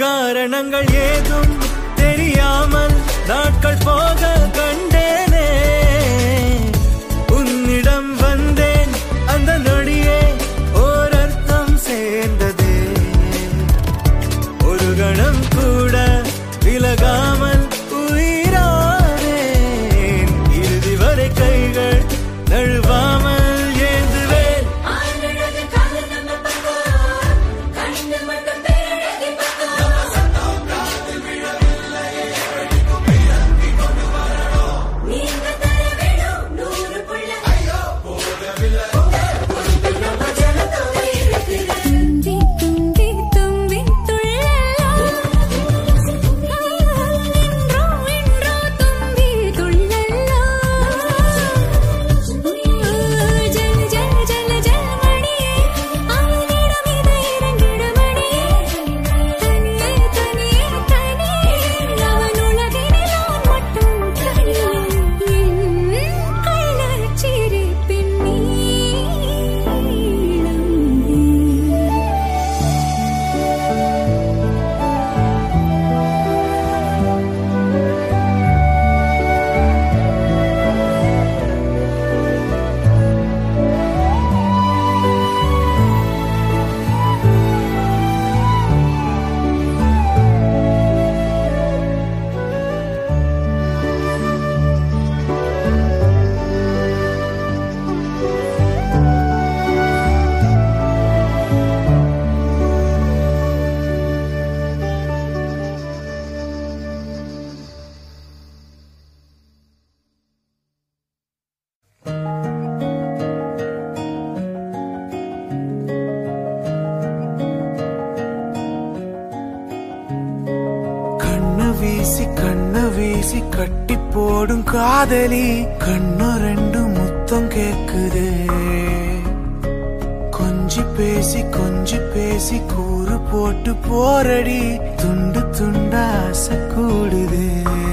காரணங்கள் ஏதும் தெரியாமல் நாட்கள் போக கண்டேனே உன்னிடம் வந்தேன் அந்த நொடியே ஓர் அர்த்தம் சேர்ந்ததே ஒரு கணம் கூட விலகாமல் உயிரானேன் இறுதி வரை கைகள் நழுவாமல் ஏந்துவேன் ஆனழகு காதல் நம்ம பக்கம் கண்ணு மட்டும் பேரழகி பக்கம் நீங்க தர வேணும் நூறு புள்ள தும்பி தும்பி தும்பி துள்ளலாம் நின்றோ நின்றோ தும்பி துள்ளலாம் ஜல் ஜல் ஜல் ஜல் மணியே அவனிடம் இதை இறங்கிடுமணியே தனியே தனியே தனியே அவன் உலகினில் நான் மட்டும் தனியே என் கள்ளச்சிரிப்பின் நீளம் கண்ணு வீசி கண்ணு வீசி கட்டி போடும் காதலி கண்ணு ரெண்டு முத்தம் கேக்குதே கொஞ்சி பேசி கொஞ்சி பேசி கூறு போட்டு போரடி துண்டு துண்டா ஆசை கூடுதே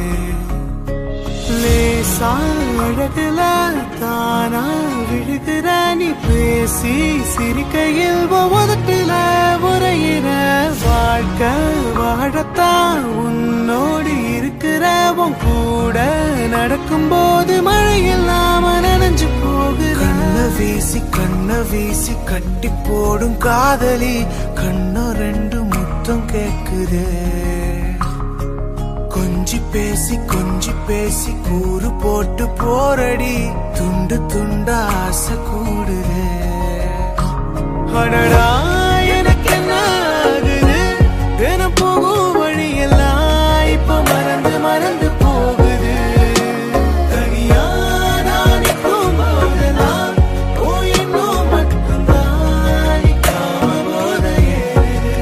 லேசா அழகுல தானா விழுகிற நீ பேசி சிரிக்கையில் உதட்டுல உரையிற வாழ்க்கை வாழத்தான் உன்னோடு இருக்கிற உன் கூட நடக்கும்போது மழை இல்லாம நனைஞ்சு போகுது கண்ண வீசி கண்ண வீசி கட்டி போடும் காதலி கண்ணு ரெண்டு முத்தம் கேக்குதே கொஞ்சி பேசி கொஞ்சி பேசி கூறு போட்டு போரடி துண்டு துண்டா ஆசை கூடுதே அடடா எனக்கு என்ன ஆகுது தினம் போகும் வழியெல்லாம் இப்ப மறந்து மறந்து போகுது தனியா நான் நிற்கும் போதெல்லாம் ஓ இன்னும் மட்டும்தான் நிற்காம போத ஏறுது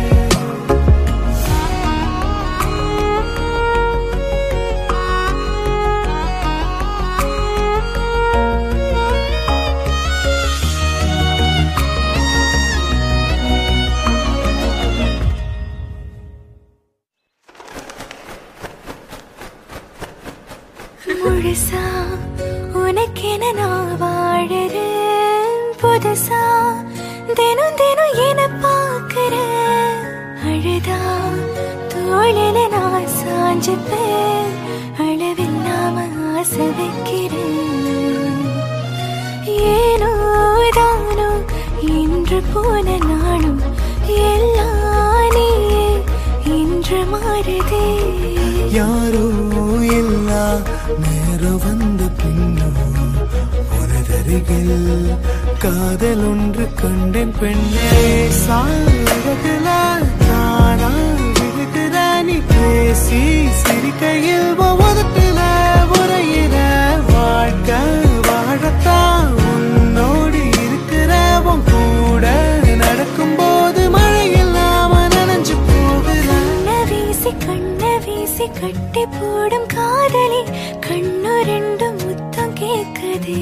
முழுசா உனக்கென நான் வாழறேன் புதுசா தினம் தினம் என பார்க்கிறேன் அழுதா தோழில நான் சாஞ்சுப்பேன் அளவில்லாம ஆசை வைக்கிறேன் ஏனோ தானோ இன்று போன நாளும் எல்லாம் நீயே இன்று மாறுதே யாரோ இல்ல நேரம் வந்த பின்னும் உனதருகில் காதல் ஒன்று கண்டேன் பெண்ணே சாரகுல தானா விழுகிற நீ பேசி சிரிக்கையில் உதட்டுல உரையிற வாழ்க்கை வாழத்தான் உன்னோடு இருக்கிற உன் கூட நடக்கும்போது மழை இல்லாம நனைஞ்சு போகுறேன் கண்ண வீசி கண்ண வீசி கட்டி போடும் காதலி கண்ணு ரெண்டு முத்தம் கேக்குதே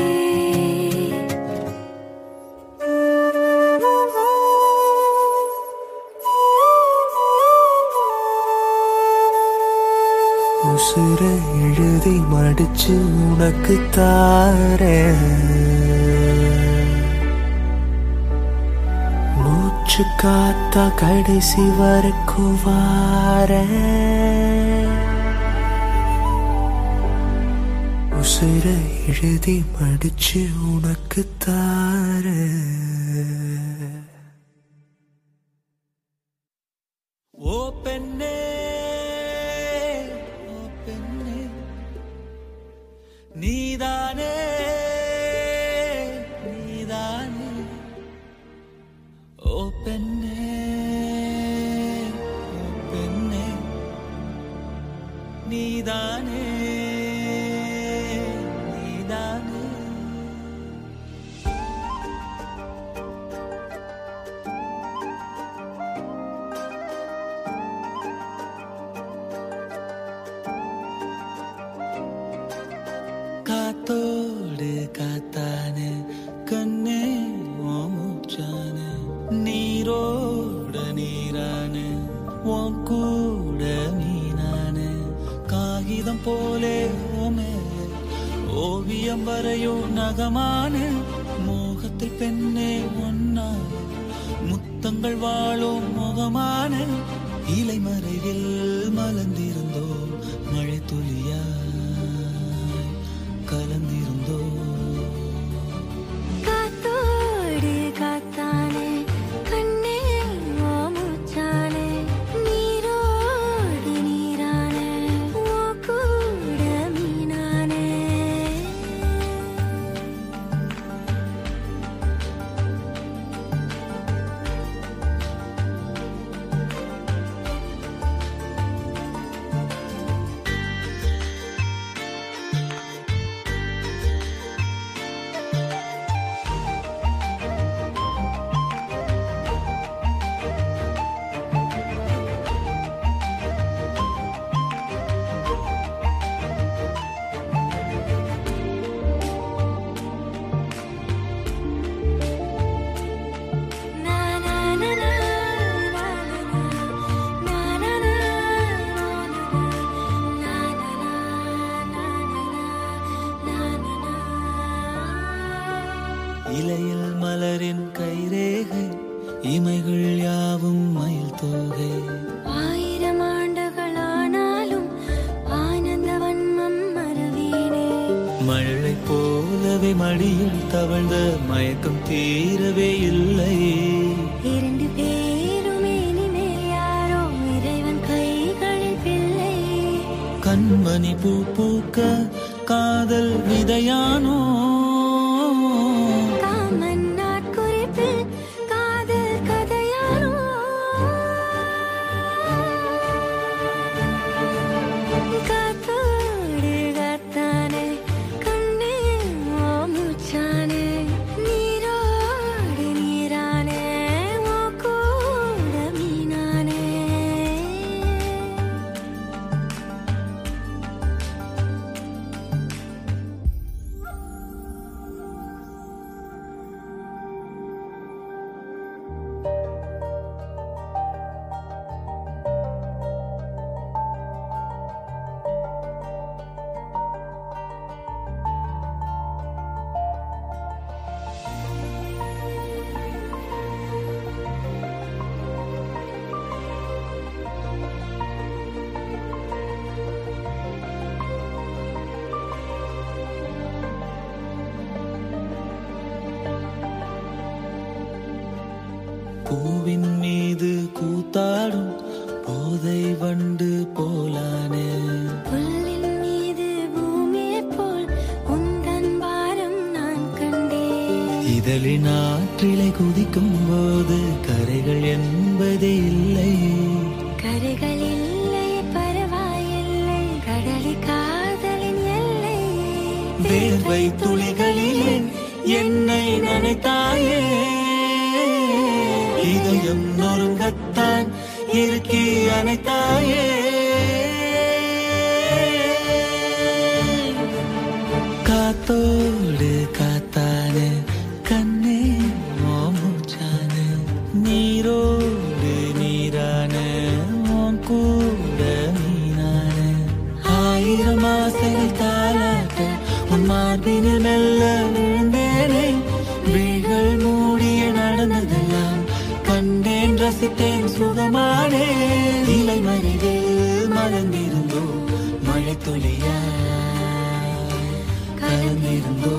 உசுர எழுதி மடிச்சு உனக்கு தாரேன் மூச்ச மூச்சு காத்தா கடைசி வரைக்கும் வார உசிர எழுதி மடிச்சு உனக்கு தார ஓ பெண்ணே ஓ பெண்ணே நீதானே நீதானே ஓ பெண்ணே ஓ பெண்ணே நீதானே நீதானே காத்தோடு காத்தானே கண்ணே ஓமுச்சான நீரோட நீரான உன் கூட மீனான காகிதம் போலே ஓமே ஓவியம் வரையும் நகமான மோகத்தில் பெண்ணே ஒன்னான முத்தங்கள் வாழும் முகமான இலை மறைவில் மலர்ந்திருந்தோம் மழை துளியாய் கலந்திருந்தோ காத்தோடு காத்தானே கண்ணே ஓ மூச்சானே நீரோடு நீரானே ஓ கூட மீனானே Na na na na na na na na இலையில் மலரின் கைரேகை இமைகள் யாவும் மயில் தோகை ஆயிரம் ஆண்டுகளானாலும் ஆனந்த வன்மம் மறவேனே மழை போலவே மடியில் தவழ்ந்த மயக்கம் தீரவே இல்லை இரண்டு பேருமே இனிமேல் யாரோ இறைவன் கைகளில் பிள்ளை கண்மணி பூ பூக்க காதல் விதையானோ காமன் நாட்குறிப்பில் காதல் கதையானோ காத்தோடு காத்தானே கண்ணே ஓ மூச்சானே நீரோடு நீரானே ஓ கூட மீனானே பூவின் மீது கூத்தாடும் போதை வண்டு போலானே புல்லின் மீது பூமியைப் போல் உந்தன் பாரம் நான் கண்டேன் இதழின் ஆற்றிலை குதிக்கும் போது கரைகள் என்பதே இல்லை கரைகள் இல்லை பரவாயில்லை கடலி காதலின் எல்லை வேர்வை துளிகளிலே என்னை நினைத்தாயே இதயம் நொறுங்கத்தான் இருக்கி அணைத்தாயே காத்தோடு காத்தானே கண்ணே மோமுச்சான நீரோடு நீரான உன் கூட மீனான ஆயிரம் ஆசைகள் தாளாட்ட உன் மார்பினில் மெல்ல விழுந்தேனே விழிகள் மூடிய நடந்ததெல்லாம் கண்டே ரசித்தேன் சுகமானே இலை மறிவில் மலர்ந்திருந்தோ மழை துளியா கலந்திருந்தோ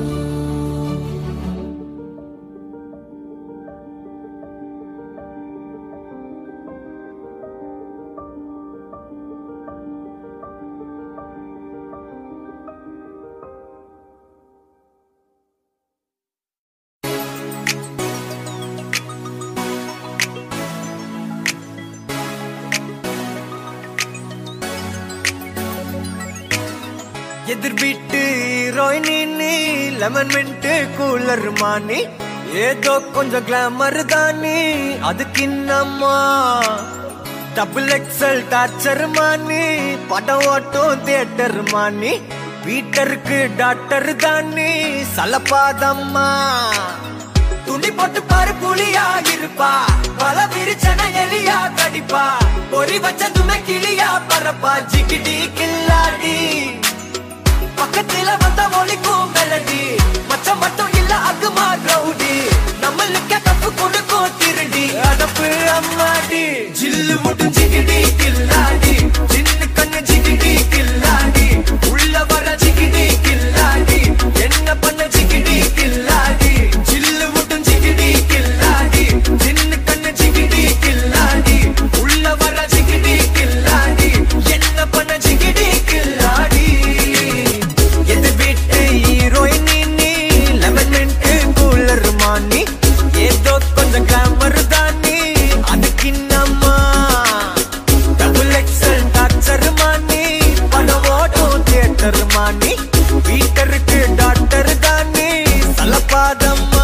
எதிர் வீட்டு ஹீரோயினி நீ லெமன் மின்ட்டு கூலர் மானி ஏதோ கொஞ்சம் கிளாமர் தானி அதுக்கு இன்னம்மா டபுள் எக்ஸல் டார்ச்சர் மானி படம் ஓட்டும் தியேட்டர் மானி வீட்டருக்கு டாக்டர் தானி சலப்பாதம்மா துணி போட்டு பாரு புலியா இருப்பா பல விரிச்சன எலியா கடிப்பா பொறி வச்சதுமே கிளியா பரப்பா ஜிகிடி கில்லாடி பக்கத்துல வந்த ஒலிக்கும் மெலடி மச்சம் மட்டும் இல்ல அகுமா ரவுடி நம்மளுக்கு கப்பு கொடுக்கும் திருடி அதப்பு அம்மாடி ஜில்லு முட்டும் ஜிகிடி கில்லாடி சின்ன கண்ணு ஜிகிடி கில்லாடி உள்ள வர ஜிகிடி கில்லாடி என்ன பண்ண ஜிகிடி கில்லாடி ஜில்லு முட்டும் ஜிகிடி கில்லாடி சின்ன கண்ணு ஜிகிடி கில்லாடி உள்ள வர ஜிகிடி கில்லாடி என்ன பண்ண ஜிகிடி கில்லாடி எது வீட்டு ஹீரோயின் நீ லெமன் மின்ட்டு கூலர் மானி ஏதோ கொஞ்சம் கிளாமர் தானி அதுக்கு என்னம்மா டபுள் எக்ஸல் டாக்டர் மானி படம் ஓட்டும் தியேட்டர் மானி வீட்டருக்கு டாக்டர் தானி சலப்பாதம்மா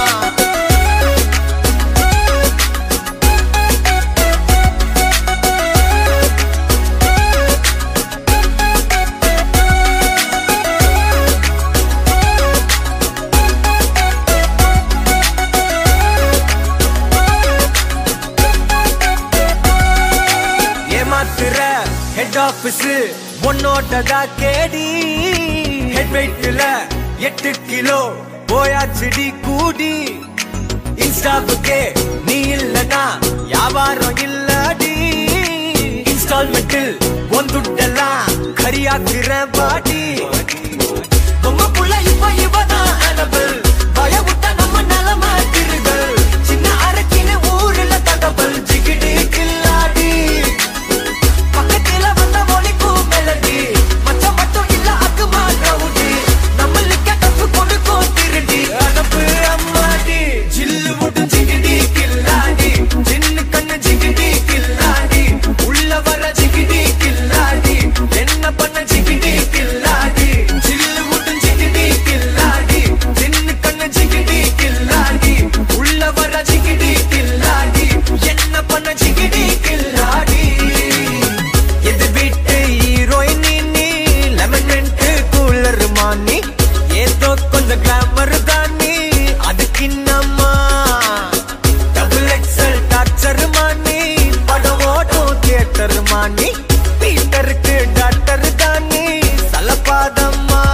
ஏமாத்துற ஹெட் ஆபீஸ் உன்னோட்டதா கேடி ஹெட் வெயிட்ல எட்டு கிலோ போயாச்சுடி கூடி இன்ஸ்டாவுக்கே நீ இல்லனா வியாபாரம் இல்லடி இன்ஸ்டால்மெண்டில் ஒந்துட்டெல்லாம் கரியாக்குற பாடி பொம்மை புள்ள இப்ப இவதான் அனபல் பய விட்ட நம்ம நிலம திருகள் சின்ன அரக்கின ஊர்ல தகவல் ஜிகிடி கில்லாடி பக்கத்துல வந்த ஒலிக்கும் மெலடி மச்சம் மட்டும் இல்ல அக்குமா ரவுடி நம்மளுக்கு கப்பு கொடுக்கும் திருடி அனுப்பு அம்மாடி ஜில்லு முட்டும் ஜிகிடி கில்லாடி சின்ன கண்ணு ஜிகிடி கில்லாடி உள்ள வர ஜிகிடி கில்லாடி என்ன பண்ண ஜிகிடி கில்லாடி ஜில்லு முட்டும் ஜிகிடி கில்லாடி சின்ன கண்ணு ஜிகிடி கில்லாடி உள்ள வர ஜிகிடி கில்லாடி என்ன பண்ண ஜிகிடி கில்லாடி எது வீட்டு ஹீரோயின் நீ லெமன் மின்ட்டு கூலர் மானி ஏதோ கொஞ்சம் கிளாமர் தானி அதுக்கு என்னம்மா டபுள் எக்ஸல் டாக்டர் மானி படம் ஓட்டும் தியேட்டர் மானி பீட்டருக்கு டாக்டர் தானி சலப்பாதம்மா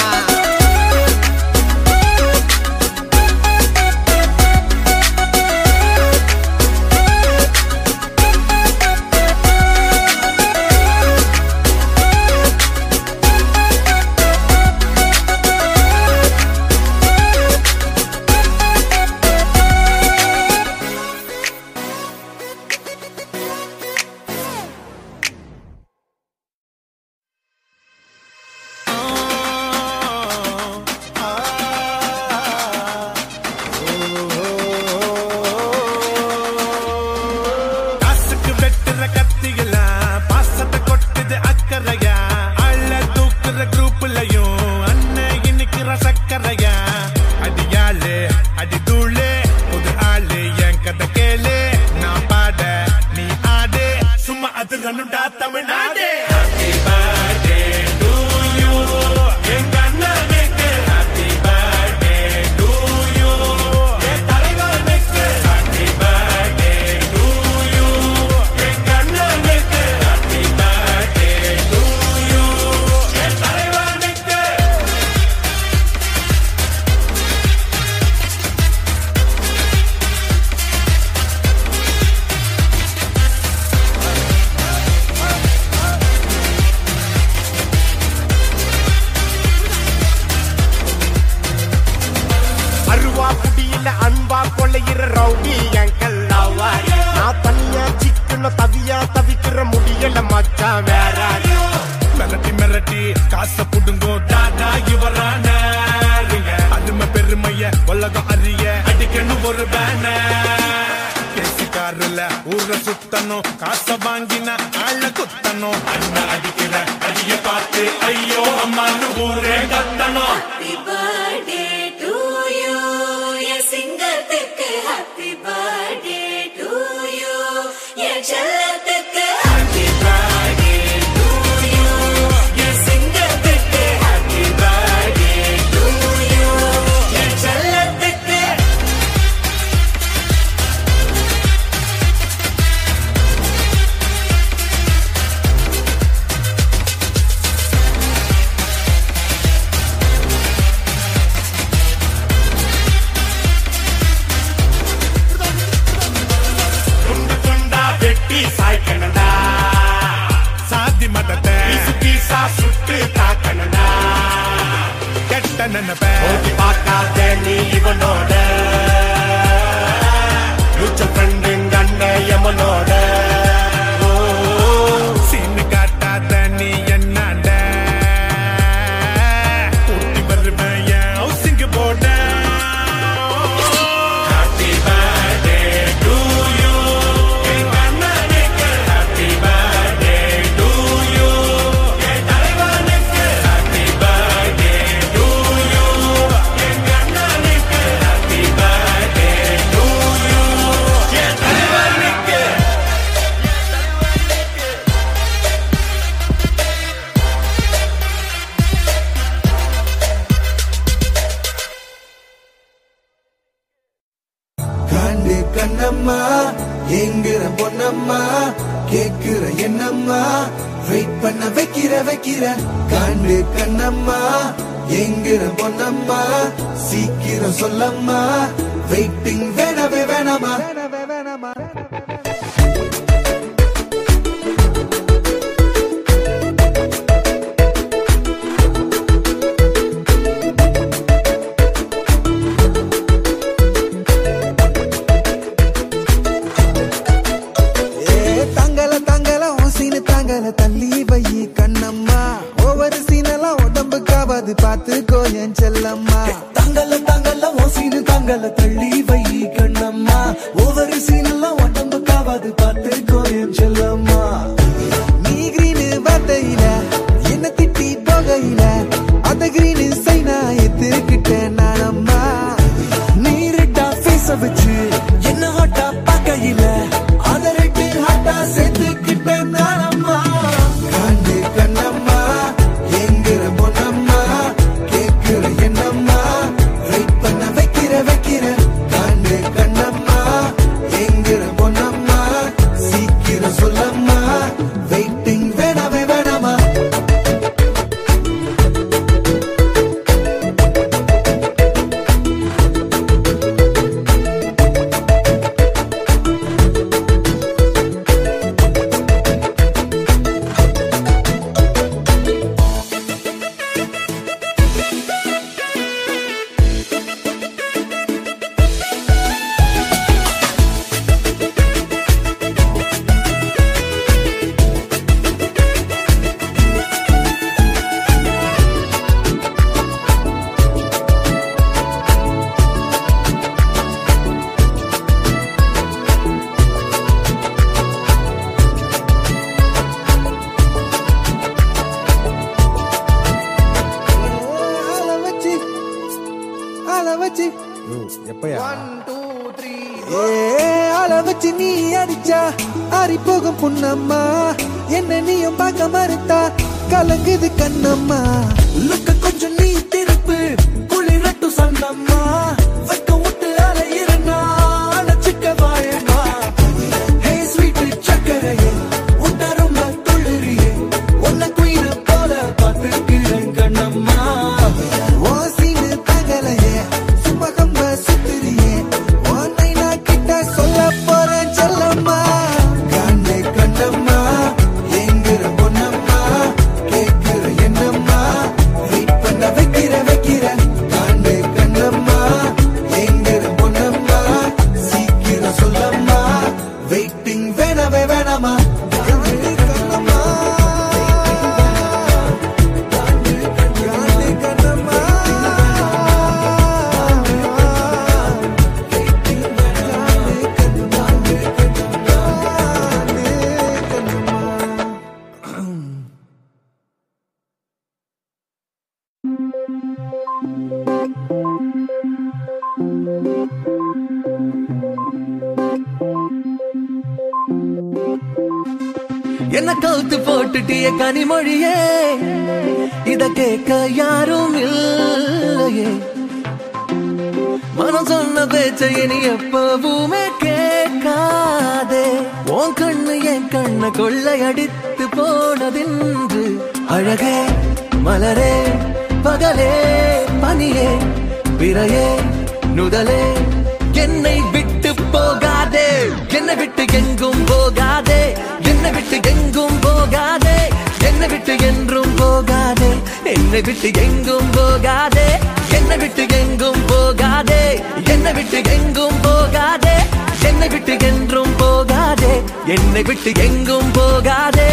காசுக்கு வெட்டுற கத்தியெல்லாம் பாசத்தை கொட்டுது அக்கறையா அள்ள தூக்குற குரூப்லயும் அண்ணன் இன்னைக்கு சக்கரையா அடியாளு அடி தூளு புது ஆளு என் கதை கேளு நான் பாட நீ ஆடு சும்மா அது ரன்னுடா Tamil Nadu Happy birthday to you. எங்க அண்ணனுக்கு happy birthday to you. என் தலைவனுக்கு happy birthday to you. எங்க அண்ணனுக்கு happy birthday to you. என் தலைவனுக்கு இன்னும் தவியா தவிக்கிற முடியல மச்சான் வேற மிரட்டி மிரட்டி காசை புடுங்கோ டாடா இவரான அதுமை பெருமைய உலகம் அறிய அடிக்கணும் ஒரு பேனர் பேசிக்காருல ஊரை சுத்தணும் காசை வாங்கின ஆள குத்தணும் அண்ணன் அடிக்கிற அடிய பார்த்து ஐயோ அம்மான்னு ஊரே கத்தணும் Happy birthday to you. என் சிங்கத்துக்கு happy birthday to you. என் செல்லத்துக்கு happy birthday to you. என் சிங்கத்துக்கு happy birthday to you. என் செல்லத்துக்கு துண்டு துண்டா வெட்டி சாய்க்கணும்டா சாதி மதத்தை பீசு பீசா சுட்டு தாக்கணும்டா கெட்ட நினைப்ப ஓட்டி பார்க்காத நீ இவனோட ஃபியூச்சர் ஃப்ரெண்டுங்க அண்ணன் எமனோட ஓ, சீனு காட்டாத நீ என்னாண்ட கூட்டி வருவேன் என் ஹவுசிங் போட Happy birthday to you. எங்க அண்ணனுக்கு happy birthday to you. என் தலைவனுக்கு happy birthday to you. எங்க அண்ணனுக்கு happy birthday to you. என் தலைவனுக்கு காண்டு கண்ணம்மா எங்குற பொன்னம்மா கேக்குற என்னம்மா வெயிட் பண்ண வைக்கிற வைக்கிற காண்டு கண்ணம்மா எங்குற பொன்னம்மா சீக்கிரம் சொல்லம்மா வெயிட்டிங் வேணவே வேணாமா வேணவே வேணாமா ஏ தங்கல தங்கல உன் சீனு தங்கல தள்ளி வை கண்ணம்மா ஒவ்வொரு சீனெல்லாம் உடம்புக்காவது பார்த்து கோயன் செல்லம்மா தங்கல தங்கல உன் சீனு தங்கல தள்ளி வை கண்ணம்மா ஒவ்வொரு சீனெல்லாம் உடம்புக்காவது பார்த்து கோயன் செல்லம்மா நீ கிரீனு வார்த்தையில என்ன திட்டி போகையில அந்த கிரீனு சைனா எத்திருக்கிட்டேன் நானம்மா நீ ரெட்டா பேச வச்சு என்ன ஹாட்டா பார்க்கையில அத ரெட்டு ஹாட்டா சேர்த்துக்கிட்டேன் நானம்மா காண்டு கண்ணம்மா எங்குற பொன்னம்மா கேக்குற என்னம்மா வெயிட் பண்ண வைக்கிற வைக்கிற காண்டு கண்ணம்மா எங்குற பொன்னம்மா சீக்கிரம் சொல்லம்மா வெயிட்டிங் வேணாமே வேணாமா ஆள வச்சு ஆள வச்சு ஏ ஆள வச்சு நீ அடிச்சா ஆறி போகும் புண்ணம்மா என்ன நீயும் பார்க்க மறுத்தா கலங்குது கண்ணம்மா லுக்க கொஞ்சம் நீ திருப்பு குளிரட்டும் சந்தம்மா வைக்க விட்டு அலையிறனா அணைச்சிக்க வாழமா ஹே ஸ்வீட் சக்கரையே உன்ன ரொம்ப துளிரியே உன்னை குயில போல பார்த்துக்கிறேன் கண்ணம்மா ஓ சீனு தகலையே சும்மா கம்ப சுத்துறியே உன்னை நான் கிட்ட சொல்ல போறேன் செல்லம்மா காண்டே கண்ணம்மா எங்குற பொன்னம்மா கேக்குற என்னம்மா வெயிட் பண்ண வைக்கிற வைக்கிற காண்டே கண்ணம்மா என்ன கவுத்து போட்டுட்டிய கனிமொழியே இத கேட்க யாரும் இல்லையே மனம் சொன்ன பேச்சை இனி எப்பவுமே கேட்காதே உன் கண்ணு என் கண்ண கொள்ளையடித்து போனதென்று அழகே மலரே பகலே பனியே பிறையே நுதலே என்னை விட்டு போகாதே என்னை விட்டு எங்கும் போகாதே என்னை விட்டு எங்கும் போகாதே என்னை விட்டு என்றும் போகாதே என்னை விட்டு எங்கும் போகாதே என்னை விட்டு எங்கும் போகாதே என்னை விட்டு எங்கும் போகாதே என்னை விட்டு என்றும் போகாதே என்னை விட்டு எங்கும் போகாதே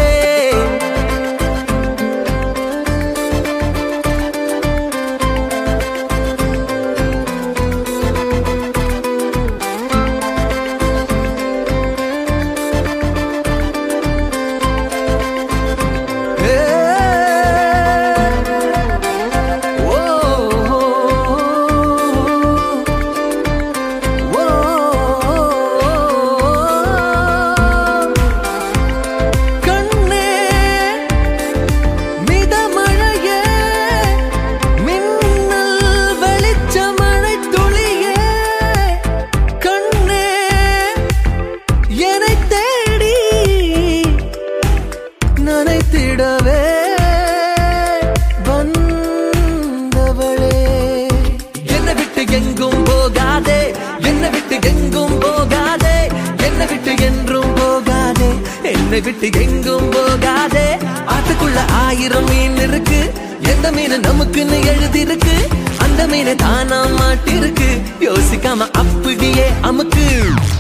கண்ணே மிதமழையே மின்னல் வெளிச்சமழை துளியே கண்ணே என்னை தேடி நனைத்திடவே வந்தவளே என்னை விட்டு எங்கும் போகாதே என்னை விட்டு எங்கும் போகாதே என்னை விட்டு என்றும் போகாதே என்னை விட்டு எங்கும் போகாதே ஆத்துக்குள்ள ஆயிரம் மீன் இருக்கு எந்த மீன் நமக்குன்னு எழுதிருக்கு அந்த மீன் தானா மாட்டிருக்கு யோசிக்காம அப்படியே அமுக்கு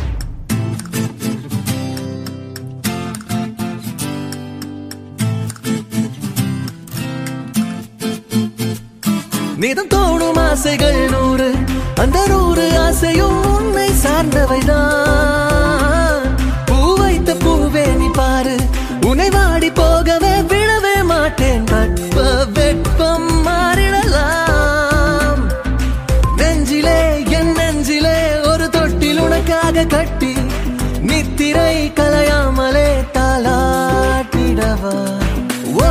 நீதம் தோணும் ஆசைகள் நூறு அந்த நூறு ஆசையும் உன்னை சார்ந்தவைதான் பூ வைத்த பூவே நீ பாரு உன்னை வாடி போகவே விடவே மாட்டேன் வெப்ப வெப்பம் மாறிடலாம் நெஞ்சிலே என் நெஞ்சிலே ஒரு தொட்டில் உனக்காக கட்டி நித்திரை கலையாமலே தாளாட்டிடவா ஓ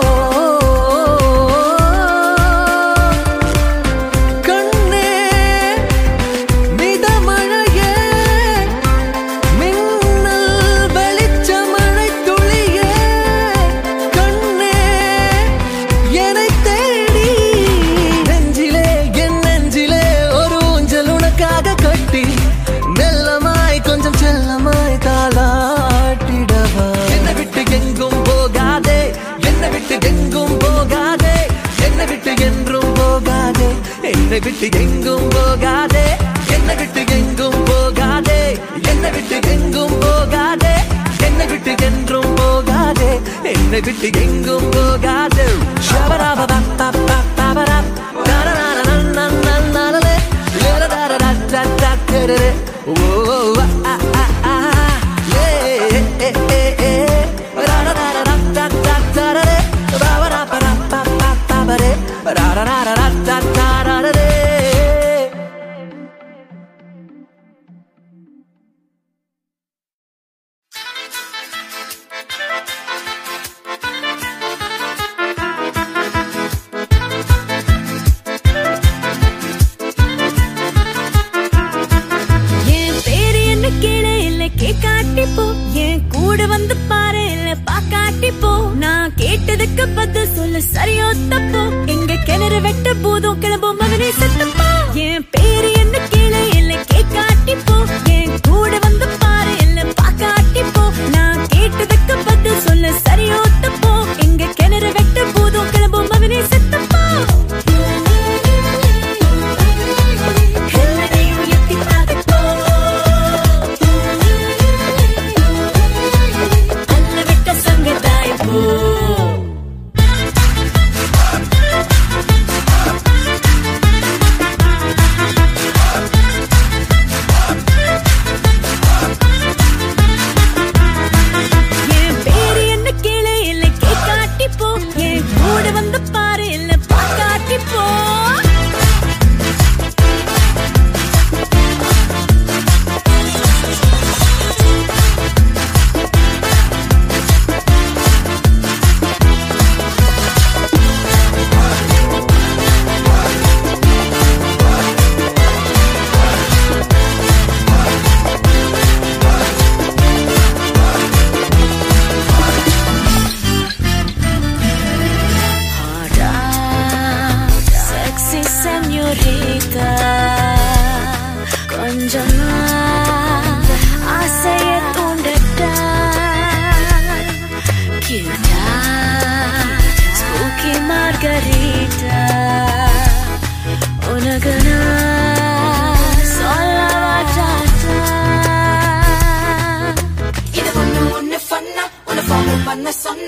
கண்ணே மிதமழையே மின்னல் வெளிச்சமழை துளியே கண்ணே என்னை தேடி நெஞ்சிலே என் நெஞ்சிலே ஒரு ஊஞ்சல் உனக்காக கட்டி மெல்லமாய் கொஞ்சம் செல்லமாய் தாளாட்டிடவா என்னை விட்டு எங்கும் போகாதே என்னை விட்டு எங்கும் போகாதே என்னை விட்டு என்றும் போகாதே என்னை விட்டு எங்கும் போகாதே என்னை விட்டு எங்கும் போகாதே என்னை விட்டு எங்கும் போகாதே என்னை விட்டு என்றும் போகாதே என்னை விட்டு எங்கும் போகாதே ஷபராப பப்பரா என் பேரு என்ன கேளு இல்ல கேக்காட்டி போ என் கூட வந்து பாரு இல்ல பாக்காட்டி போ நான் கேட்டதுக்கு பதில் சொல்லு சரியோ தப்போ எங்க கிணறு வெட்ட போதும் கிளம்பும் மகனே சத்தப்பா என் பேரு என்ன கேளு இல்ல கேக்காட்டி போ என் கூட வந்து பாரு இல்ல பாக்காட்டி போ நான் கேட்டதுக்கு பதில் சொல்லு சரியோ தப்போ எங்க கிணறு வெட்ட போதும் கிளம்பும் மகனே சத்தப்பா எல்லாரையும் எட்டி பார்த்துப்போ. அல்ல விட்ட சங்கத்தாய் போ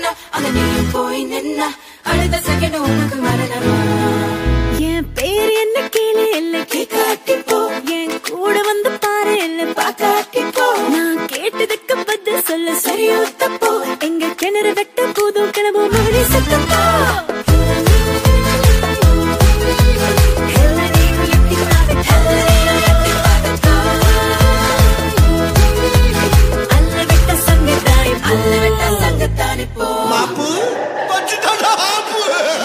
சொன்ன ஆனா நீயும் போய் நின்ன அடுத்த செகண்ட் உனக்கு மரணமா என் பேர் என்ன கேளு இல்ல கேட்காட்டி போ என் கூட வந்து பாரு இல்ல பாக்காட்டி போ நான் கேட்டதுக்கு பதில் சொல்ல சரியோ தப்போ எங்க கிணறு வெட்ட போதும் கிளம்பும் மணி சத்தப்போ அல்ல விட்ட சங்கத்தாய் அல்ல விட்ட சங்கத்தானி போ மாப்பு வச்சுட்டாடா ஆப்பு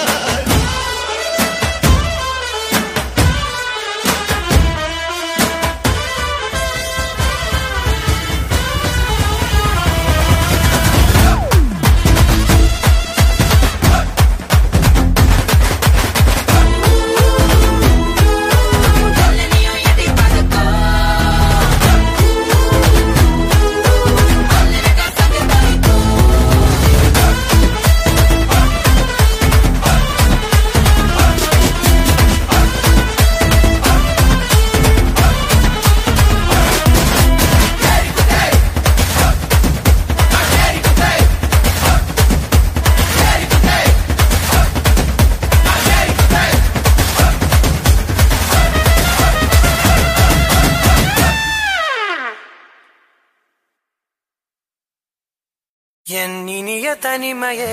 என் இனிய தனிமையே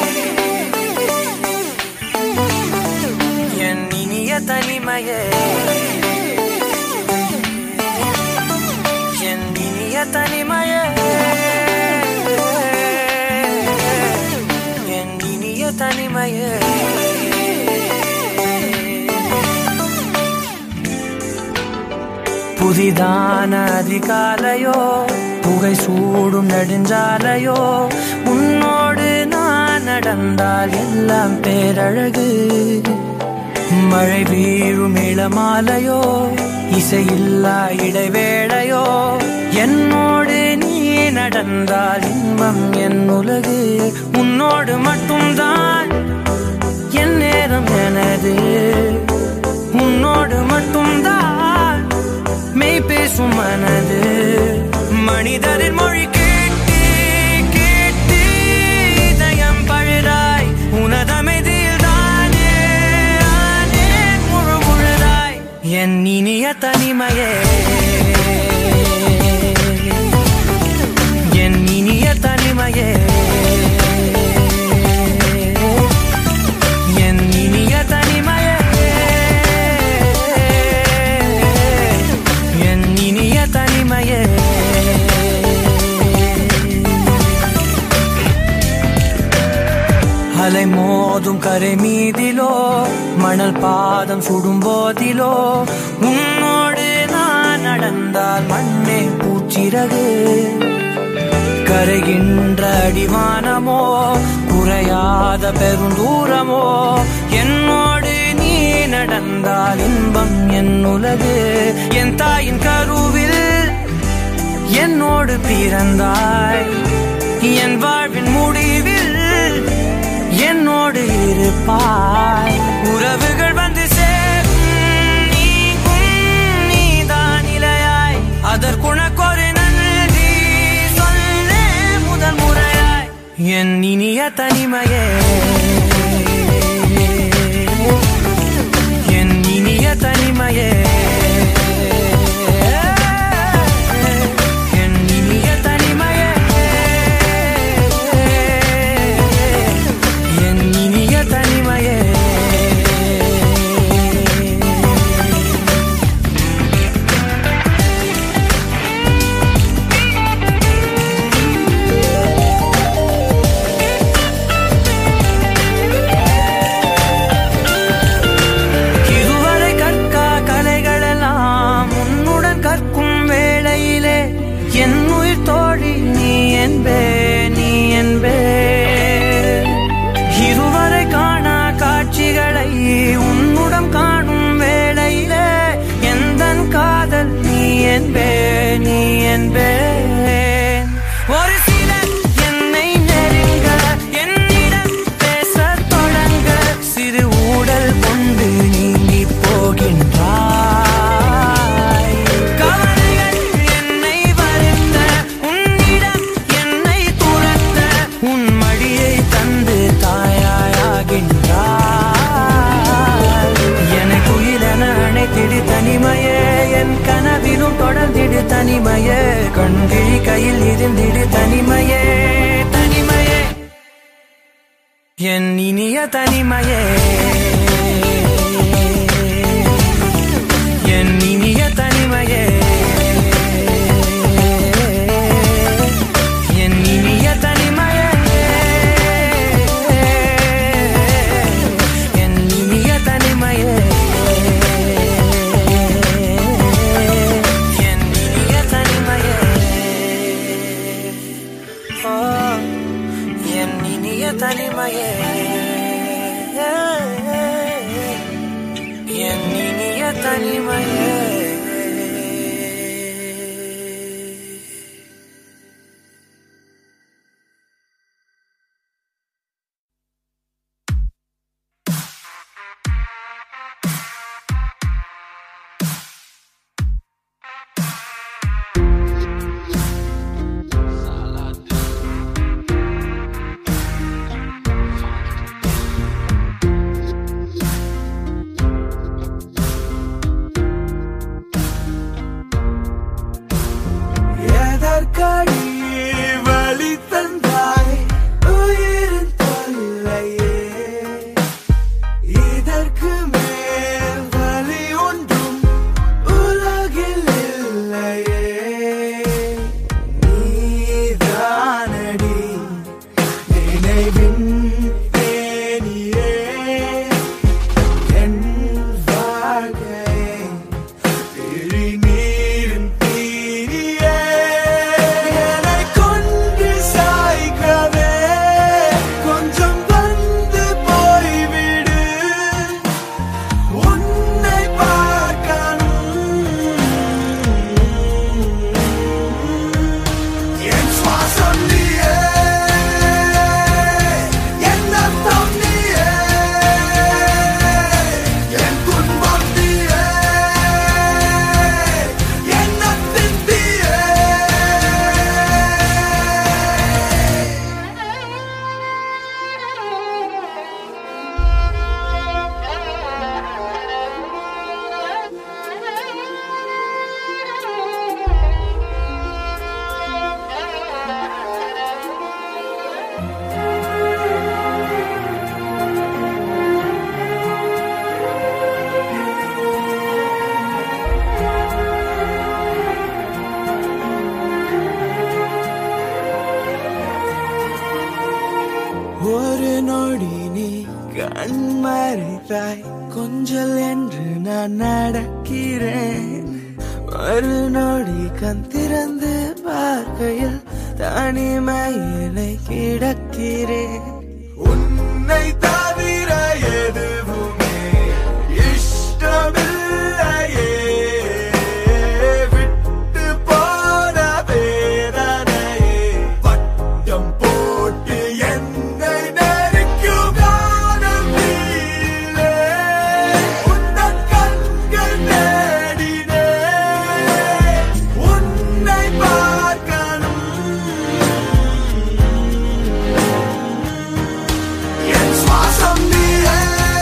என் இனிய தனிமையே என் இனிய தனிமையே என் இனிய தனிமையே புதிதான அதிகாலையோ புகை சூடும் நெடுஞ்சாலையோ உன்னோடு நான் நடந்தால் எல்லாம் பேரழகு மழை வீழும் இளமாலையோ இசையில்லா இடைவேளையோ என்னோடு நீ நடந்தால் இன்பம் என் உலகு உன்னோடு மட்டும்தான் என் நேரம் எனது உன்னோடு மட்டும்தான் மெய் பேசும் மனது மனிதரின் மொழி கேட்டு கேட்டு இதயம் பழுதாய் உனதமைதியில் தானே ஆனே முழு முழுதாய் என் இனிய தனிமையே என் இனிய தனிமையே என் இனிய தனிமையே என் இனிய தனிமையே அலை மோதும் கரை மீதிலோ மணல் பாதம் சுடும் போதிலோ உன்னோடு நான் நடந்தால் மண்ணே பூச்சிறகு கரைகின்ற அடிவானமோ குறையாத பெருந்தூரமோ என்னோடு நீ நடந்தால் இன்பம் என் உலகு என் தாயின் கருவில் என்னோடு பிறந்தாய் என் வாழ்வின் முடிவில் என்னோடு இருப்பாய் உறவுகள் வந்து சேரும் நீக்கும் நீதான் இலையாய் அதற்குணக்கொரு நன்றி சொல்லே முதல் முறையாய் என் இனிய தனிமையே என் இனிய தனிமையே என் இனிய தனிமையே என் இனிய தனிமையே இதுவரை கற்கா கலைகளெல்லாம் உன்னுடன் கற்கும் வேளையிலே என் உயிர் தோழி நீ என்பே நீ என்பே இருவரை காணா காட்சிகளை உன்னுடன் காணும் வேளையிலே எந்தன் காதல் நீ என்பே நீ என்பே ஒரு சிலர் என்னை நெருங்க என்னிடம் பேசத் தொடங்க சிறு ஊடல் கொண்டு நீங்கி போகின்றாய் கவலைகள் என்னை வருத்த உன்னிடம் என்னை துரத்த உன் மடியை கண்கிழி கையில் இருந்திடு தனிமையே தனிமையே என் இனிய தனிமையே என் இனிய தனிமையே என் இனிய தனிமையே என் இனிய தனிமையே என் இனிய தனிமையே ஆ, என் இனிய தனிமையே என் இனிய தனிமையே எதற்கடி வழி தந்தாய் உயிரின் தொல்லையே இதற்கு மேல் வழி ஒன்றும் உலகில் இல்லையே நீதானடி நினைவின் தேனியே என் வாழ்க்கையே நீரின் தீரியே என்னை கொண்டு சாய்க்கவே கொஞ்சம் வந்து போய்விடு உன்னை பார்க்கணும் என் சுவாசம் நீயே என் அர்த்தம் நீயே என் துன்பம் நீயே எண்ணத்தின் தீயே ஒரு நொடி நீ கண் மறைத்தாய் கொஞ்சல் என்று நான் நடக்கிறேன் ஒரு நொடி கண் திறந்து பார்க்கையில் தனிமையிலை கிடக்கிறேன் உன்னை தவிர எதுவுமே இஷ்டமில்லையே விட்டு போன வேதனையே வட்டம் போட்டு என்னை நெருக்கும் காலம் நீளே. உந்தன் கண்கள் தேடினே. உன்னை பார்க்கணும் என் சுவாசம் நீயே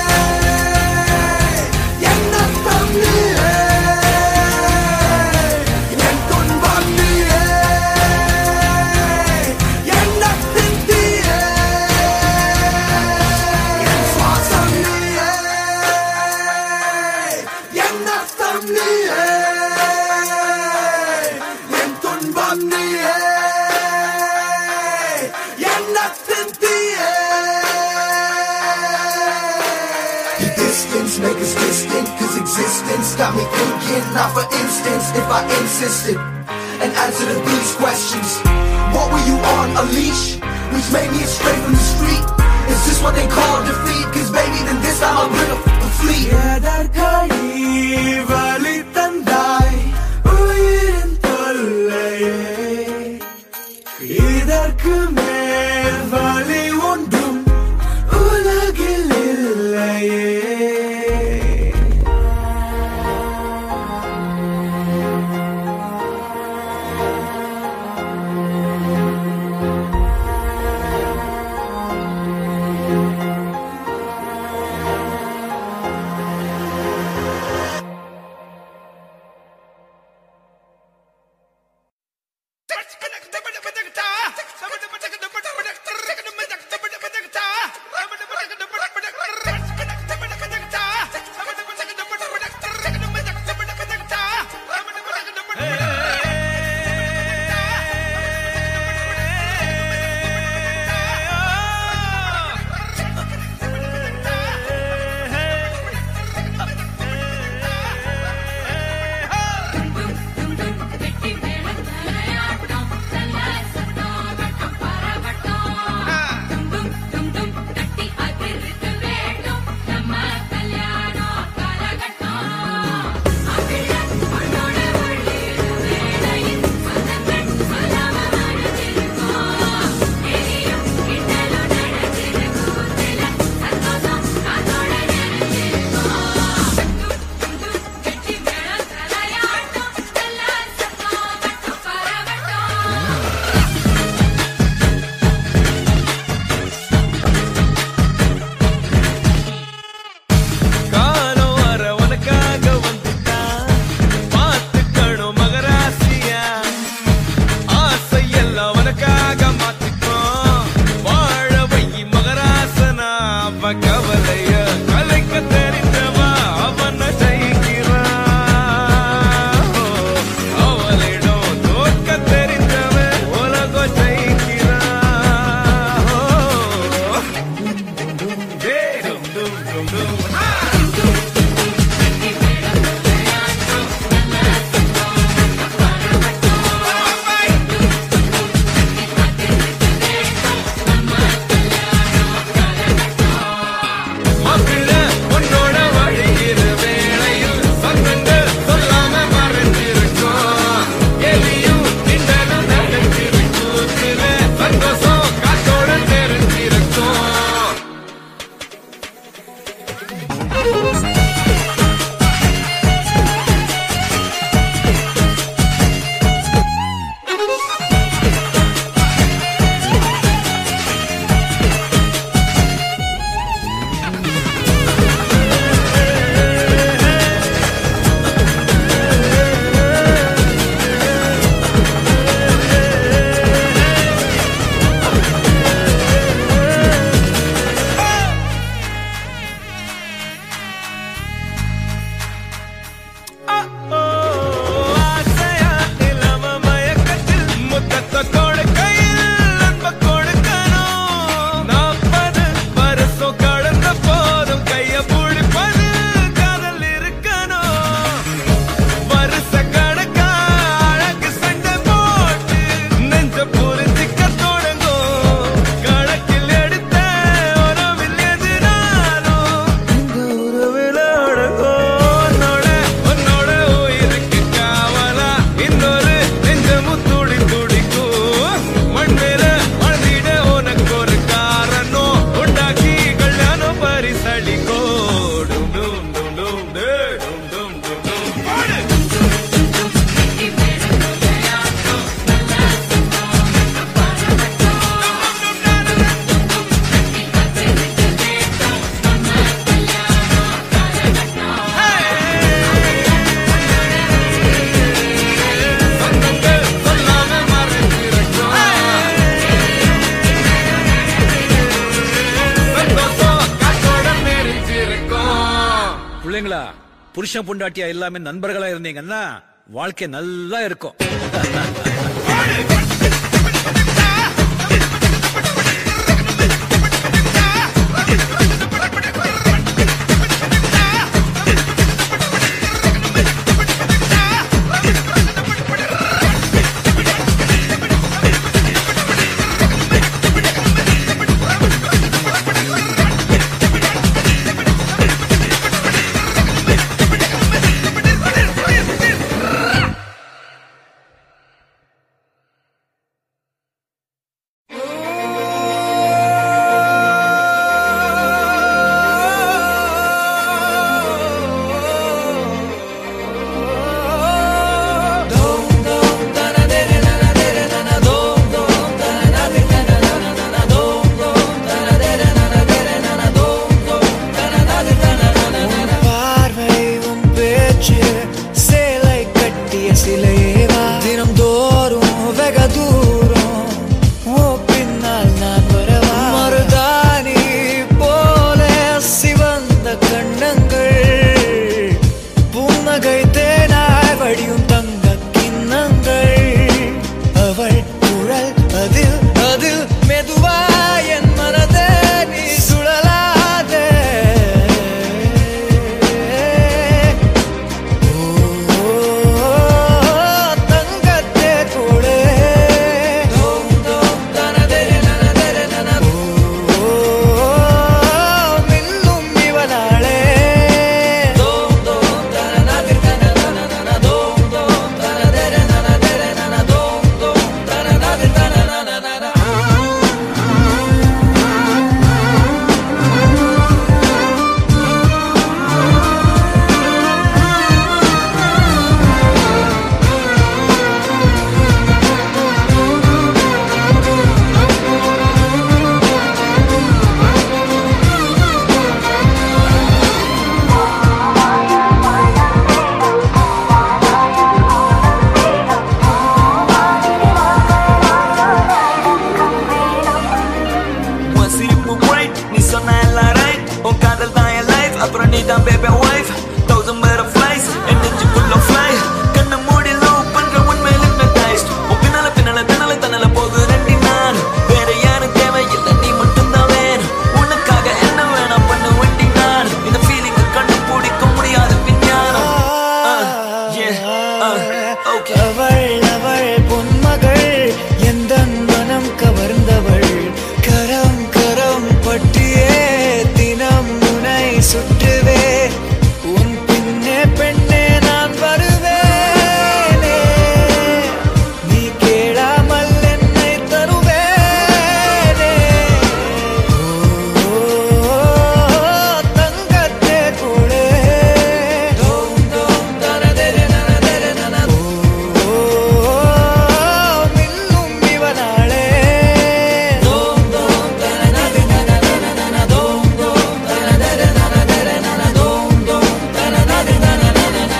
என் அர்த்தம் நீயே என் துன்பம் நீயே எண்ணத்தின் தீயே என் சுவாசம் நீயே என் அர்த்தம் நீயே என் துன்பம் நீயே எண்ணத்தின் தீயே The distance make us distant, cause existence got me thinking. Now, for instance, if I insisted and answered these questions, what were you on a leash? Which made me straight from the street? Is this what they call defeat? Cause baby, then this time I'm gonna f- flee. எதற்கடி வழி தந்தாய் உயிரின் தொல்லையே இதற்கு மேல் வழி ஒன்றும் உலகில் இல்லையே புருஷன் பொண்டாட்டியா எல்லாமே நண்பர்களா இருந்தீங்கன்னா வாழ்க்கை நல்லா இருக்கும் பார்வை உன் பேச்சு சேலை கட்டிய சிலையேவா தினம் தோறும் வெக தூரம் ஓ பின்னால் நான் வரவா மருதாணி போல சிவந்த கண்ணங்கள் புன்னகை தேனாய் வடியும் தங்க கிண்ணங்கள் அவள் குழல் அதில் அதில் மெதுவா என் மனதே நீ சுழலாதே தங்கத்தே கூடே மின்னும் இவனாளே உன் சிரிப்பு bright, நீ சொன்ன எல்லாம் right. உன் காதல் தான் என் life, அப்புறம் நீ தான் baby wife. Thousand butterflies, என் நெஞ்சுக்குள்ள fly. கண்ணை மூடி love பண்ற உண்மையில் hypnotized. உன் பின்னால பின்னால தன்னால தன்னால போகுறேன்டி நான். வேற யாரும் தேவையில்லை, நீ மட்டும்தான் வேணும். உனக்காக என்ன வேணா பண்ணுவேன்டி நான். இந்த feeling அ கண்டுபிடிக்க முடியாத விஞ்ஞானம். Uh, yeah, uh, okay. அவள் அவள் பொன்மகள் எந்த மனம் கவர்ந்தவள் கரம் கரம் பற்றியே தினம் முனை சுற்றுவே உன் பின்னே பெண்ணே நான் வருவேனே நீ கேளாமல் என்னை தருவேனே ஓ, தங்கத்தே கூடே தோம் தோம் தனதெரு நனதெரு நன ஓ, மின்னும் இவனாளே தோம் தோம் தனதெரு நனதெரு நன தோம் தோம் தனதெரு நனதெரு நன தோம் தோம் தனதெரு நனதெரு நன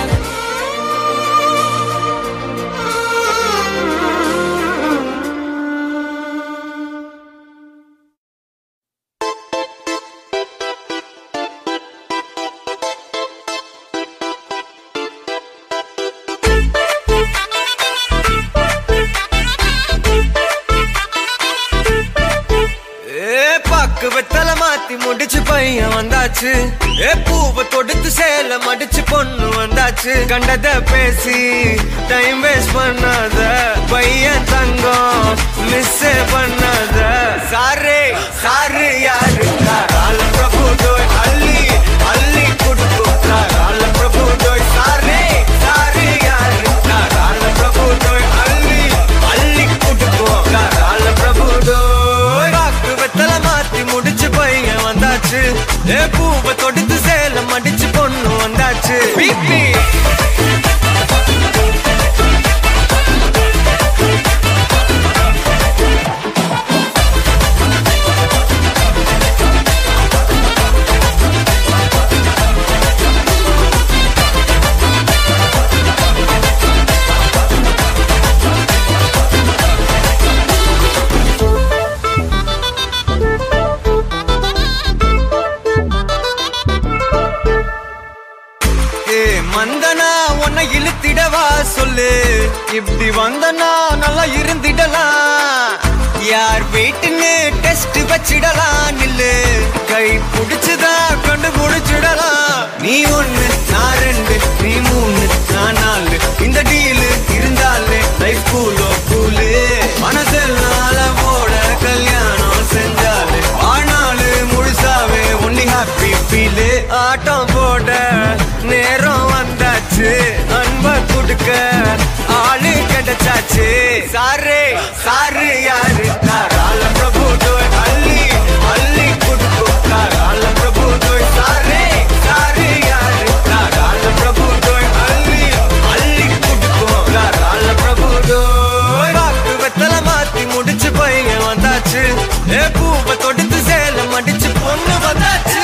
ஏ பாக்கு வெத்தல மாத்தி முடிச்சு பையன் வந்தாச்சு ஏ பூவை தொடுத்து சேல மடிச்சு பொண்ணு வந்தாச்சு கண்டத பேசி டைம் வேஸ்ட் பண்ணாத பையன் தங்கம் மிஸ் பண்ணாத சாரே சாரு யாரு கால பிரபு தோய் அள்ளி அள்ளி குடுக்கு கால பிரபு தோய் சாரே சாரு யாரு கால பிரபு தோய் அள்ளி அள்ளி குடுக்கு கால பிரபு தோய் பாக்கு வெத்தல மாத்தி முடிச்சு பையன் வந்தாச்சு ஏ பூவை தொடுத்து சேல மடிச்சு பொண்ணு வந்தாச்சு பிபி ஏ இப்படி வந்தனா நல்லா இருந்திடலாம் யார் வீட்டுன்னு டெஸ்ட் வச்சிடலாம் நில்லு கை புடிச்சுதா கண்டு புடிச்சிடலாம் நீ ஒண்ணு நான் ரெண்டு நீ மூணு நான் நாலு இந்த டீலு இருந்தாலே லைஃப் கூலோ கூலு மனசெல்லாம் போட கல்யாணம் செஞ்சாலே ஆனாலு முழுசாவே ஒன்லி ஹாப்பி ஃபீலு ஆட்டம் போட நேரம் வந்தாச்சு அன்ப கொடுக்க ஆளு கிடைச்சாச்சு சாரு சாரு யாரு தாராள பிரபு தோய் அள்ளி அள்ளி கொடுக்கும் தாராள பிரபு தோய் சாரே சாரு யாரு தாராள பிரபு தோய் அள்ளி அள்ளி கொடுக்கும் தாராள பிரபு தோய் வாக்கு வெத்தல மாத்தி முடிச்சு பையன் வந்தாச்சு ஏ பூவை தொடுத்து சேலம் அடிச்சு பொண்ணு வந்தாச்சு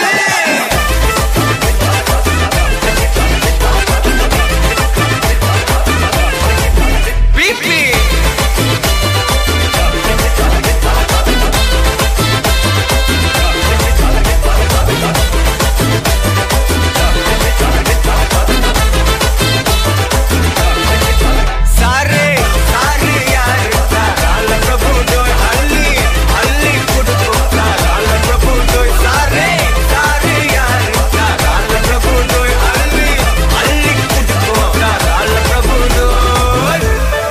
பிபி சாரே சாரு யாரு தாராள பிரபு தோய் அள்ளி அள்ளி கொடுக்கும் தாராள பிரபு தோய் சாரே சாரு யாரு தாராள பிரபு தோய் அள்ளி அள்ளி கொடுக்கும் தாராள பிரபு தோய்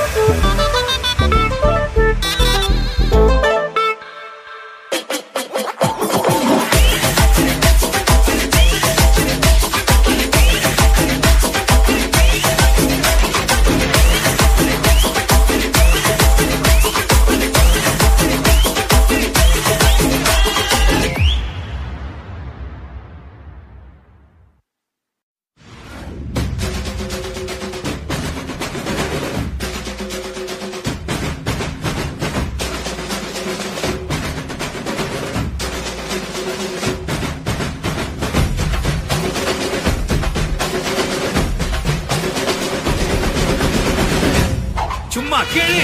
சும்மா கேளு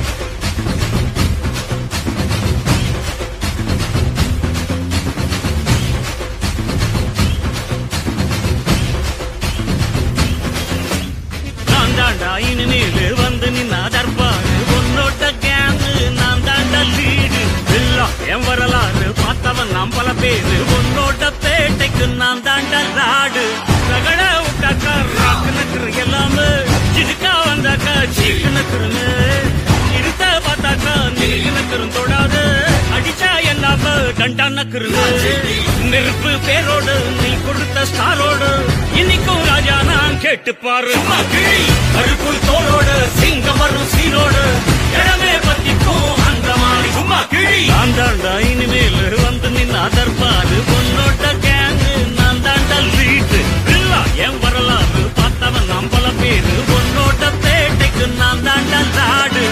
நான் தாண்டா இனிமேல் வந்து நின்னா தர்பாரு உன்னோட்ட கேங்கு நான் தாண்டா லீடு எல்லாம் என் வரலாறு பார்த்தவன் நாம் பல பேரு உன்னோட்ட பேட்டைக்கு நான் தாண்டா லாடு ரகட விட்டாக்கா ராக்கு நக்குறு எல்லாமே சிடுக்கா வந்தாக்கா சீக்கு நக்குறுன்னு இருத்த பார்த்தாக்கா நீக்கு நக்குறும் தொடாது அடிச்சா எல்லாம டண்டா நக்குறுன்னு நெருப்பு பேரோடு நீ கொடுத்த ஸ்டாரோடு இன்னைக்கும் ராஜா நான் கேட்டு பாரு அருக்குள் தோளோடு சிங்கம் வரும் சீரோடு இடமே பத்திக்கும் அந்த மாதிரி சும்மா கிழி நான் தாண்டா இனிமேல் வந்து நின்னா தர்பாரு பொன்னோட்ட கேங்கு நான் தாண்டா லீட்டு இல்ல என் வரலாறு பார்த்தவன் நாம் பல பேரு பொன்னோட்ட பேட்டைக்கு நான் தாண்டா லாடு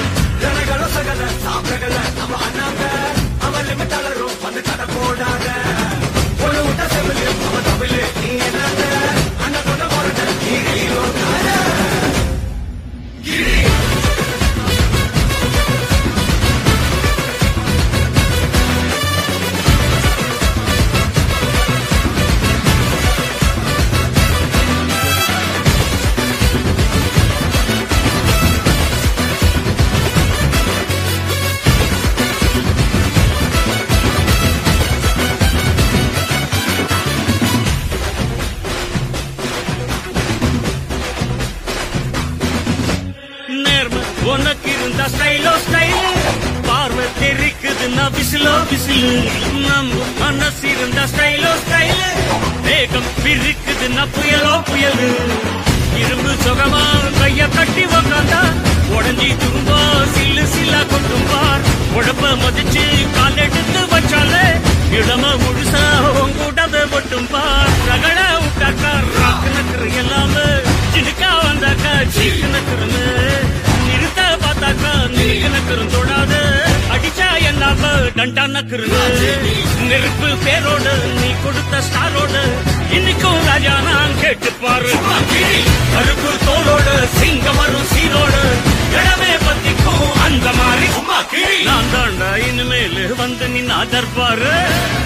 நேர்ம உனக்கு இருந்த ஸ்டைலோ ஸ்டைல் பார்வை தெரிக்குதுன்னா விசிலோ விசிலு நம்ம மனசு இருந்த ஸ்டைலோ ஸ்டைல் வேகம் பிரிக்குதுன்னா புயலோ புயலு இரும்பு சுகமா கைய கட்டி உக்காந்தா உடஞ்சி துரும்பா சில்லு சில்லா கொட்டும் பார் உடம்ப மதிச்சு கால் எடுத்து வச்சாலே இடம முழுசா உங்கூடாத மட்டும் பார் ரகட விட்டாக்கா ராக்கு நக்கரு எல்லாமே சிடுக்கா வந்தாக்கா சீக்கு நக்கருன்னு நிறுத்த பார்த்தாக்கா நீக்கு நக்கரும் தொடாது அடிச்சா எல்லாம டண்டா நக்கருன்னு நெருப்பு பேரோடு நீ கொடுத்த ஸ்டாரோடு இன்னைக்கும் ராஜா நான் கேட்டு பாரு கருப்பு தோளோடு சிங்கம் வரும் சீரோடு இடமே பத்திக்கும் அந்த மாதிரி நான் தாண்டா இனிமேல் வந்து நின்னா தர்பாரு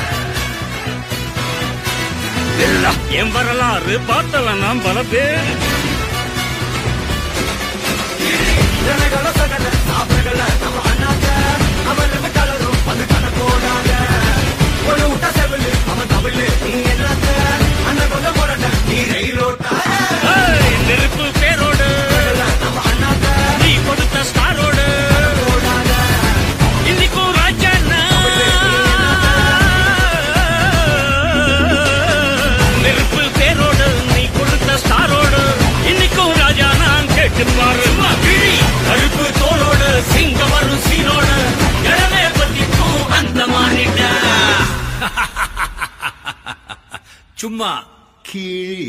என் வரலாறு பார்த்தவன் நாம் பல பேர் ஜனகள சகல சாப்பிடல நம்ம அண்ணாக்க அவன் நம்ம கலரும் வந்து கணக்கோடாத ஒரு விட்ட செவிலு அவன் தமிழ் நீ என்னத்த அண்ணன் கொஞ்சம் போராட்ட நீ ரயிலோட்டா ஏய், நெருப்பு பேரோடு நம்ம அண்ணாக்க நீ கொடுத்த ஸ்டாரோடு இன்னைக்கும் ராஜாண்ணா நெருப்பு பேரோடு நீ கொடுத்த ஸ்டாரோடு இன்னைக்கும் ராஜா நான் கேட்டு பாரு வா, கிழி கருப்பு தோளோடு சிங்க வரும் சீனோடு இடமே பத்திக்கும் அந்த மாறிட்ட சும்மா கீழ்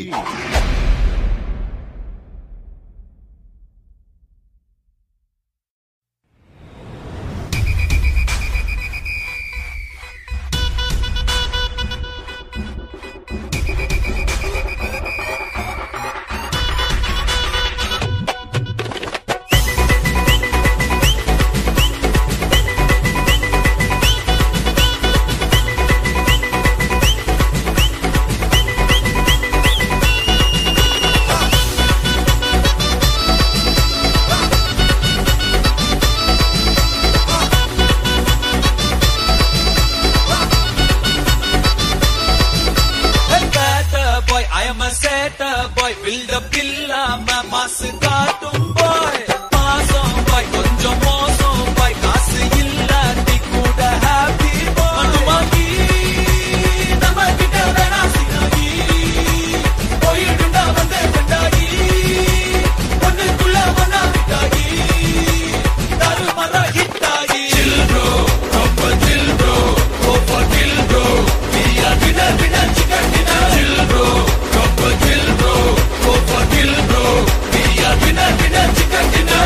Better boy, I am a setter boy. Build up இல்லாம மாசு காட்டும் boy. மாசம் boy, கொஞ்சம் மோசம் boy. காசு இல்லாட்டி கூட happy boy. மண்ணுவாங்கி, நம்ம கிட்ட வேணா சினாகி. போயிடுண்டா வந்தே கொண்டாடி. ஒண்ணுக்குள்ள ஒண்ணா விட்டாகி. தருமரா hit ஆகி. Chill bro, ரொம்ப chill bro. Go for kill bro. We are winner, winner, chicken dinner. Chill bro, ரொம்ப chill bro. Go for kill bro. We are winner, winner, chicken dinner.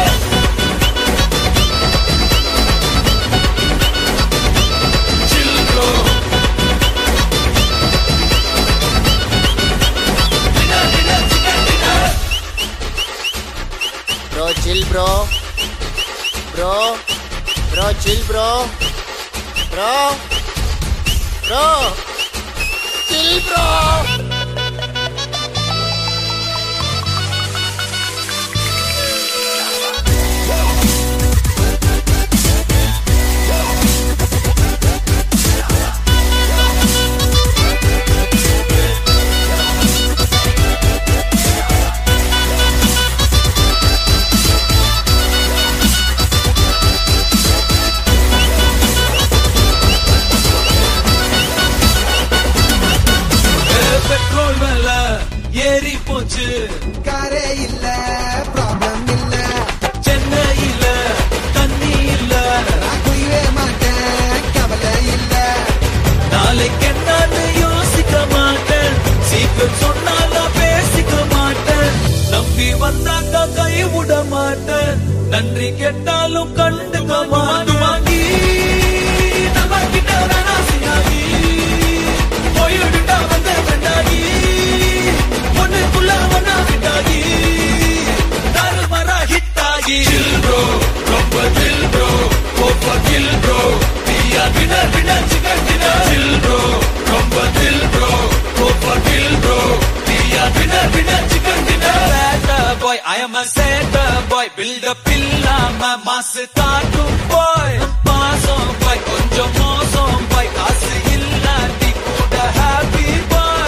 Chill bro. Winner, winner, chicken dinner. Bro, chill, bro. Bro. Bro, chill, bro. Bro. Bro. Chill, bro. Petrol வில ஏறி போச்சு காரே இல்ல problem இல்ல சென்னையில தண்ணி இல்ல நான் குடிவே மாட்டேன் கவலை இல்ல நாளைக்கு என்னன்னு யோசிக்க மாட்டேன் சீக்கிரம் சொன்னாலும் பேசிக்க மாட்டேன் நம்பி வந்தாக்க கை விட மாட்டேன் நன்றி கேட்டாலும் கண்டுக்க மாட்டேன் வாங்கி நம்ம கிட்ட வேணா சினாகி போயிடுண்டா வந்த கண்டாகி ஒண்ணுக்குள்ள ஒண்ணா விட்டாகி தருமரா ஹிட் ஆகி chill bro ரொம்ப chill bro கோப்பா kill bro we are winner winner chicken dinner chill bro ரொம்ப chill bro கோப்பா kill bro we are winner winner chicken dinner better boy I am a setter boy build up இல்லாம மாசு காட்டும் boy பாசம் boy கொஞ்சம் மோசம் boy காசு இல்லாட்டி கூட happy boy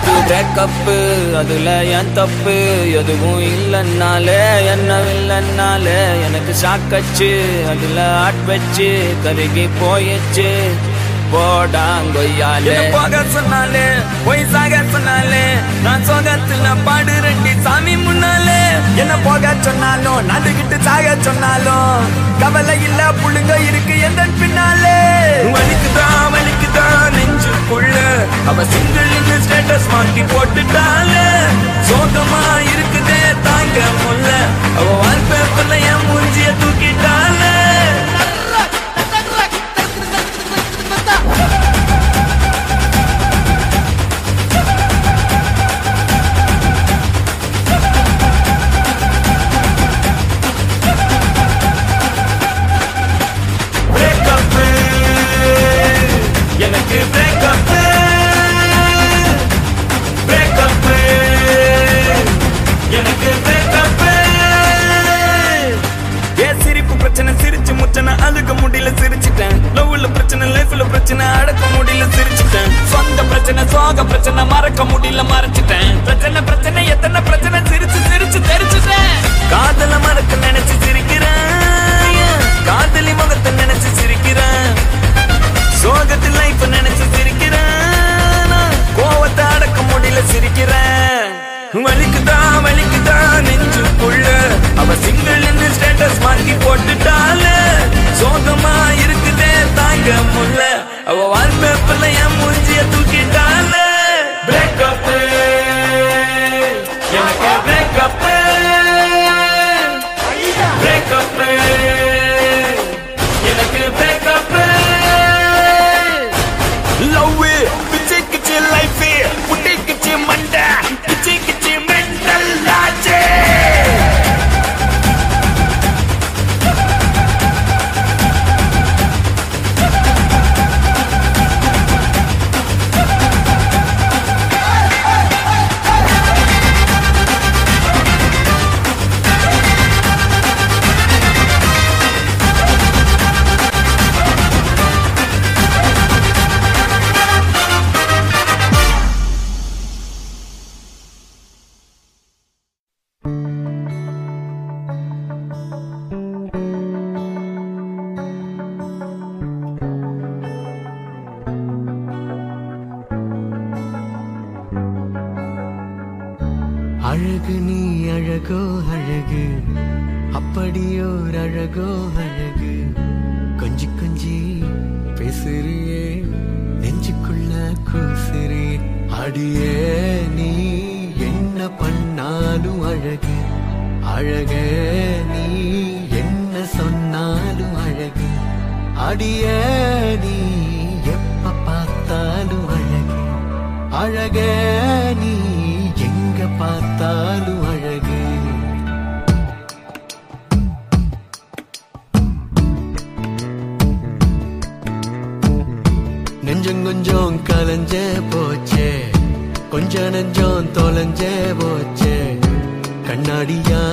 எனக்கு பிரேக்கப்பு அதுல என் தப்பு எதுவும் இல்லைன்னாலே என்ன இல்லைன்னாலே எனக்கு சாக்கச்சு அதுல ஆட் வச்சு கருகி போயிடுச்சு போடாங்கொய்யாலே போக சொன்னாலே பொய் சாக சொன்னாலே நான் சோகத்துல பாடு ரெண்டி சாமி முன்னாலே என்ன போக சொன்னாலும் நடுகிட்டு சாக சொன்னாலும் கவலை இல்ல புள்ளுங்க இருக்கு எந்த பின்னாலே வலிக்குதா வலிக்குதா நெஞ்சுக்குள்ள அவ சிங்கிள் ஸ்டேட்டஸ் மாத்தி போட்டுட்டாலே சோகமா இருக்குதே தாங்க முல்ல அவ வால்பேப்பர்ல என் மூஞ்சிய தூக்கிட்டாலே breakup எனக்கு breakup breakup எனக்கு breakup ஏ சிரிப்பு பிரச்சனை சிரிச்சு முச்சனை அழுக முடியல சிரிச்சிட்டேன் லவ்ல பிரச்சனை லைஃப்ல பிரச்சனை அடக்க முடியல சிரிச்சிட்டேன் சொந்த பிரச்சனை சோக பிரச்சனை மறக்க முடியல மறைச்சிட்டேன் பிரச்சனை பிரச்சனை எத்தனை பிரச்சனை சிரிச்சு சிரிச்சு தெரிச்சுட்டேன் காதல மறக்க நினைச்சு சிரிக்கிறேன் காதலி முகத்தை நினைச்சு சிரிக்கிறேன் சோகத்தில் லைஃப் நினைச்சு சிரிக்கிறேன் நான் கோவத்தை அடக்க முடியல சிரிக்கிறேன் வலிக்குதா வலிக்குதா நெஞ்சுக்குள்ள அவ சிங்கிள் என்று ஸ்டேட்டஸ் மாத்தி போட்டுட்டால சோகமா இருக்குதே தாங்க முல்ல அவ வால்பேப்பர்ல என் மூஞ்சிய தூக்கிட்டால பிரேக்கப் எனக்கு பிரேக்கப் பிரேக்கப் எனக்கு பிரேக்கப் லவ் பிச்சை கிச்சி லைஃப் புட்டி கிச்சி மண்டை கிச்சி கிச்சி மெண்டல் ஆச்சே அழகு நீ அழகோ அழகு அப்படியோர் அழகோ அழகு கொஞ்சி கொஞ்சி பேசுறியே நெஞ்சுக்குள்ள கூசுறே அடியே நீ என்ன பண்ணாலும் அழகு அழகே நீ என்ன சொன்னாலும் அழகு அடியே நீ எப்ப பார்த்தாலும் அழகு அழகே நீ எங்க பார்த்தாலும் அழகு நெஞ்சம் கொஞ்சம் கலைஞ்சே போச்சே கொஞ்ச நெஞ்சம் தொலைஞ்சே போச்சே கண்ணாடியா